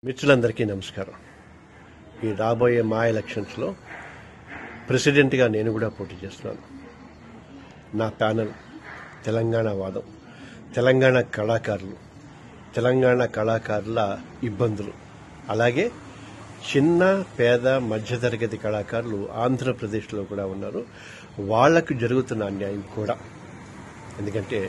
మిత్రులందరికీ నమస్కారం ఈ రాబోయే మా ఎలక్షన్స్లో ప్రెసిడెంట్గా నేను కూడా పోటీ చేస్తున్నాను నా ప్యానల్ తెలంగాణ వాదం తెలంగాణ కళాకారులు తెలంగాణ కళాకారుల ఇబ్బందులు అలాగే చిన్న పేద మధ్యతరగతి కళాకారులు ఆంధ్రప్రదేశ్లో కూడా ఉన్నారు వాళ్లకు జరుగుతున్న అన్యాయం కూడా ఎందుకంటే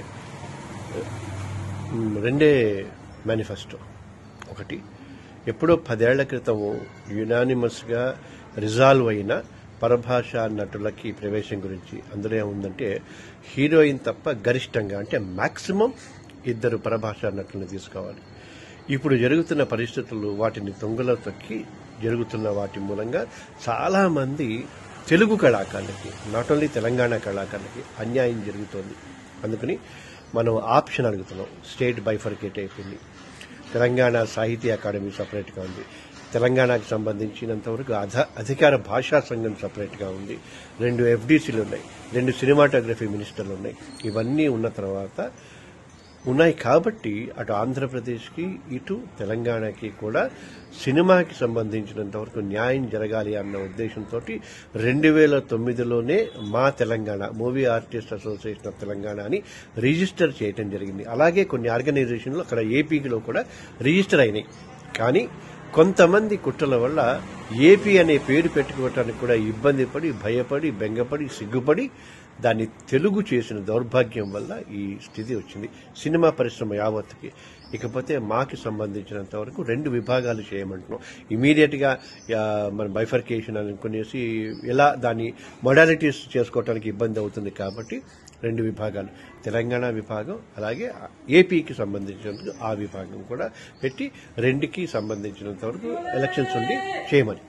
మ్, రెండే మేనిఫెస్టో ఒకటి ఎప్పుడో పదేళ్ల క్రితం యునానిమస్గా రిజాల్వ్ అయిన పరభాష నటులకి ప్రవేశం గురించి అందులో ఏముందంటే హీరోయిన్ తప్ప గరిష్టంగా అంటే మాక్సిమం ఇద్దరు పరభాష నటులను తీసుకోవాలి ఇప్పుడు జరుగుతున్న పరిస్థితులు వాటిని తొంగలో తొక్కి జరుగుతున్న వాటి మూలంగా చాలా మంది తెలుగు కళాకారులకి నాట్ ఓన్లీ తెలంగాణ కళాకారులకి అన్యాయం జరుగుతోంది అందుకని మనం ఆప్షన్ అడుగుతున్నాం స్టేట్ బైఫర్కేట్ అయిపోయింది తెలంగాణ సాహిత్య అకాడమీ సపరేట్గా ఉంది తెలంగాణకు సంబంధించినంత వరకు అధ అధికార భాషా సంఘం సపరేట్గా ఉంది రెండు ఎఫ్డీసీలు ఉన్నాయి రెండు సినిమాటోగ్రఫీ మినిస్టర్లు ఉన్నాయి ఇవన్నీ ఉన్న తర్వాత ఉన్నాయి కాబట్టి అటు ఆంధ్రప్రదేశ్కి ఇటు తెలంగాణకి కూడా సినిమాకి సంబంధించినంత వరకు న్యాయం జరగాలి అన్న ఉద్దేశంతో రెండు వేల తొమ్మిదిలోనే మా Telangana movie artist association of Telangana అని రిజిస్టర్ చేయటం జరిగింది అలాగే కొన్ని ఆర్గనైజేషన్లు అక్కడ ఏపీలో కూడా రిజిస్టర్ అయినాయి కానీ కొంతమంది కుట్రల వల్ల ఏపీ అనే పేరు పెట్టుకోవటానికి కూడా ఇబ్బంది పడి భయపడి బెంగపడి సిగ్గుపడి దాన్ని తెలుగు చేసిన దౌర్భాగ్యం వల్ల ఈ స్థితి వచ్చింది సినిమా పరిశ్రమ యావత్తుకి ఇకపోతే మాకి సంబంధించినంత వరకు రెండు విభాగాలు చేయమంటున్నాం ఇమీడియట్ గా ఆ, మన బైఫర్కేషన్ అనుకునేసి ఎలా దాన్ని మొడాలిటీస్ చేసుకోవడానికి ఇబ్బంది అవుతుంది కాబట్టి రెండు విభాగాలు తెలంగాణ విభాగం అలాగే ఏపీకి సంబంధించినందుకు ఆ విభాగం కూడా పెట్టి రెండుకి సంబంధించినంత వరకు ఎలక్షన్స్ ఉండి చేయమని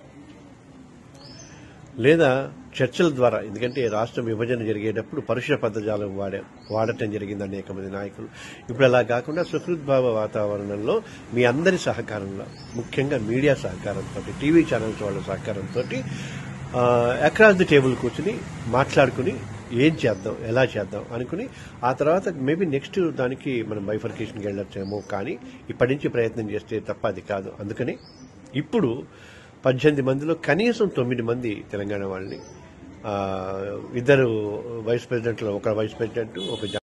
లేదా చర్చల ద్వారా ఎందుకంటే రాష్ట్ర విభజన జరిగేటప్పుడు పరుష పదజాలం వాడే వాడటం జరిగింది అనేక మంది నాయకులు ఇప్పుడు అలా కాకుండా సుహృద్భావ వాతావరణంలో మీ అందరి సహకారంలో ముఖ్యంగా మీడియా సహకారంతో టీవీ ఛానల్స్ వాళ్ళ సహకారంతో అక్రాస్ ది టేబుల్ కూర్చుని మాట్లాడుకుని ఏం చేద్దాం ఎలా చేద్దాం అనుకుని ఆ తర్వాత మేబీ నెక్స్ట్ దానికి మనం బైఫర్కేషన్కి వెళ్ళొచ్చేమో కానీ ఇప్పటి నుంచి ప్రయత్నం చేస్తే తప్ప అది కాదు అందుకని ఇప్పుడు పద్దెనిమిది మందిలో కనీసం తొమ్మిది మంది తెలంగాణ వాళ్ళని ఆ, ఇద్దరు వైస్ ప్రెసిడెంట్లు ఒక వైస్ ప్రెసిడెంట్ ఒక